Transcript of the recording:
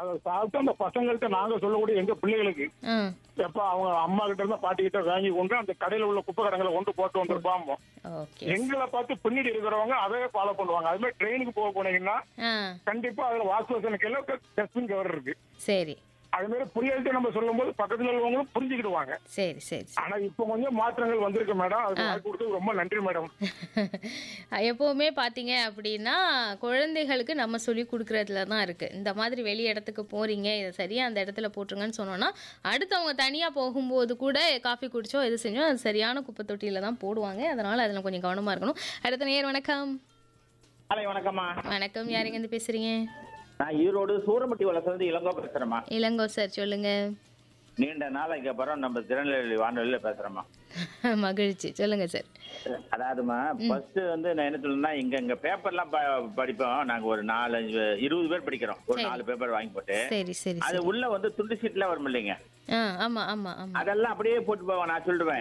அதை சாப்பிட்டு அந்த பசங்கள்ட்ட நாங்க சொல்லக்கூடிய எங்க பிள்ளைகளுக்கு ஆ எப்ப அவங்க அம்மா கிட்ட இருந்தா பாட்டி கிட்ட வாங்கி கொண்டு அந்த கடையில உள்ள குப்பை கடங்களை கொண்டு போட்டு வந்திருப்பாமோ ஓகே எங்களை பார்த்து பின்னாடி இருக்கிறவங்க அதே ஃபாலோ பண்ணுவாங்க அது மாதிரி ட்ரெயினுக்கு போக போனீங்கன்னா ஆ கண்டிப்பா அதுல வாஷ் பேஷனுக்கு எல்லாம் டஸ்ட்பின் கவர் இருக்கு சரி அது மாதிரி புரியாத நம்ம சொல்லும் போது பக்கத்துல உள்ளவங்களும் புரிஞ்சுக்கிடுவாங்க சரி சரி ஆனா இப்ப கொஞ்சம் மாற்றங்கள் வந்திருக்கு மேடம் அதுக்கு வாய்ப்பு கொடுத்தது ரொம்ப நன்றி மேடம் எப்போவுமே பார்த்தீங்க அப்படின்னா குழந்தைகளுக்கு நம்ம சொல்லி கொடுக்குறதுல தான் இருக்குது இந்த மாதிரி வெளி இடத்துக்கு போகிறீங்க இதை சரியாக அந்த இடத்துல போட்டுருங்கன்னு சொன்னோன்னா அடுத்தவங்க தனியாக போகும்போது கூட காஃபி குடிச்சோ எது செஞ்சோ அது சரியான குப்பை தொட்டியில் தான் போடுவாங்க அதனால் அதில் கொஞ்சம் கவனமாக இருக்கணும் அடுத்த நேர் வணக்கம் ஹலோ வணக்கம்மா வணக்கம் யாருங்க இருந்து பேசுகிறீங்க நான் ஈரோடு சூரமட்டி வளர்ந்து இளங்கோ பேசுறேம்மா இளங்கோ சார் சொல்லுங்கள் நீண்ட நாளைக்கு அப்புறம் நம்ம திருநெல்வேலி வானொலியில பேசுறேம்மா மகிழ்ச்சி சொல்லுங்கள் சார் அதாவதுமா ஃபர்ஸ்ட் வந்து நான் என்ன சொல்லணும்னா இங்க இங்க பேப்பர்லாம் ப- படிப்போம் நாங்க ஒரு நாலு அஞ்சு இருபது பேர் படிக்கிறோம் ஒரு சரி. நாலு பேப்பர் வாங்கி போட்டு சரி சரி அது சரி உள்ள வந்து துண்டு சீட்ல வரும் இல்லைங்க ஆ ஆமாம் ஆமாம் ஆமாம் அதெல்லாம் அப்படியே போட்டு போவேன் நான் சொல்லிடுவேன்